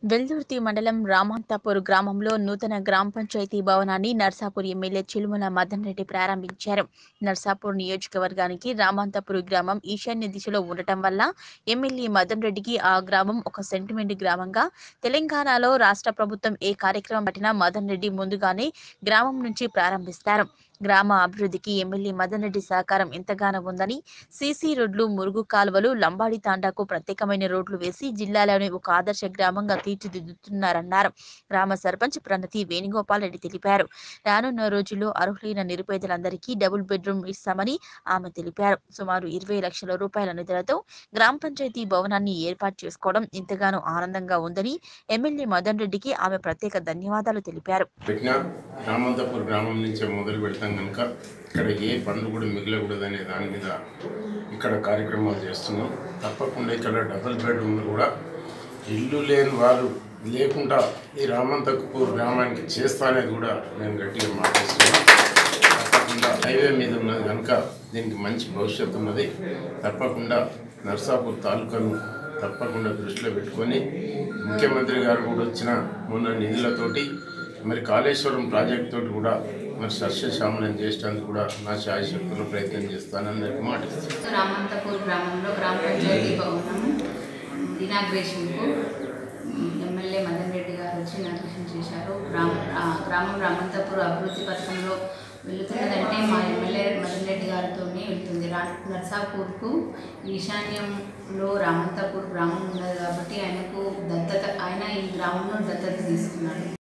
వెల్దుర్తి మండలం రామంతాపూర్ గ్రామంలో నూతన గ్రామ పంచాయతీ భవనాన్ని నర్సాపూర్ ఎమ్మెల్యే చిలుమల మదన్ రెడ్డి ప్రారంభించారు నర్సాపూర్ నియోజకవర్గానికి రామంతాపూర్ గ్రామం ఈశాన్య దిశలో ఉండటం వల్ల ఎమ్మెల్యే మదన్ రెడ్డికి ఆ గ్రామం ఒక సెంటిమెంట్ గ్రామంగా తెలంగాణలో రాష్ట్ర ప్రభుత్వం ఏ కార్యక్రమం పట్టినా మదన్ రెడ్డి ముందుగానే గ్రామం నుంచి ప్రారంభిస్తారు గ్రామ అభివృద్ధికి ఎమ్మెల్యే మదన్ రెడ్డి సహకారం ఎంతగానో ఉందని సీసీ రోడ్లు మురుగు కాలువలు లంబాడి తాండాకు ప్రత్యేకమైన రోడ్లు వేసి జిల్లాలోని ఒక ఆదర్శ గ్రామంగా తీర్చిదిద్దుతున్నారన్నారు గ్రామ సర్పంచ్ ప్రణతి వేణుగోపాల్ రెడ్డి తెలిపారు రానున్న రోజుల్లో అర్హులైన నిరుపేదలందరికీ డబుల్ బెడ్రూమ్ ఇస్తామని ఆమె తెలిపారు సుమారు ఇరవై లక్షల రూపాయల నిధులతో గ్రామ పంచాయతీ భవనాన్ని ఏర్పాటు చేసుకోవడం ఎంతగానో ఆనందంగా ఉందని ఎమ్మెల్యే మదన్ రెడ్డికి ఆమె ప్రత్యేక ధన్యవాదాలు తెలిపారు పెట్టిన రామంతపూర్ గ్రామం నుంచే మొదలు పెడతాం కనుక ఇక్కడ ఏ పనులు కూడా మిగలకూడదనే దాని మీద ఇక్కడ కార్యక్రమాలు చేస్తున్నాం తప్పకుండా ఇక్కడ డబుల్ బెడ్రూమ్లు కూడా ఇల్లు లేని వారు లేకుండా ఈ రామంతపూర్ గ్రామానికి చేస్తానేది కూడా నేను గట్టిగా మాట్లాడుతున్నాను తప్పకుండా హైవే మీద ఉన్నది కనుక దీనికి మంచి భవిష్యత్తు ఉన్నది తప్పకుండా నర్సాపూర్ తాలూకాను తప్పకుండా దృష్టిలో పెట్టుకొని ముఖ్యమంత్రి గారు కూడా వచ్చిన మొన్న నిధులతోటి మరి కాళేశ్వరం ప్రాజెక్ట్ తోటి కూడా మరి సస్యశ్యామలం చేయడానికి కూడా నా శాయశక్తులు ప్రయత్నం చేస్తానని అందరికీ మాట ఇస్తున్నాను. రామంతపూర్ గ్రామంలో గ్రామ పంచాయతీ భవనం ఇనాగ్రేషన్కు ఎమ్మెల్యే మదన్ రెడ్డి గారు వచ్చి ఇనాగ్రేషన్ చేశారు గ్రామ ఆ, గ్రామం రామంతపూర్ అభివృద్ధి పథకంలో వెళుతున్నదంటే మా ఎమ్మెల్యే మదన్ రెడ్డి గారితోనే వెళ్తుంది రా నర్సాపూర్కు ఈశాన్యంలో రామంతపూర్ గ్రామం ఉన్నది కాబట్టి ఆయనకు దత్తత ఆయన ఈ గ్రామంలో దత్తత తీసుకున్నాడు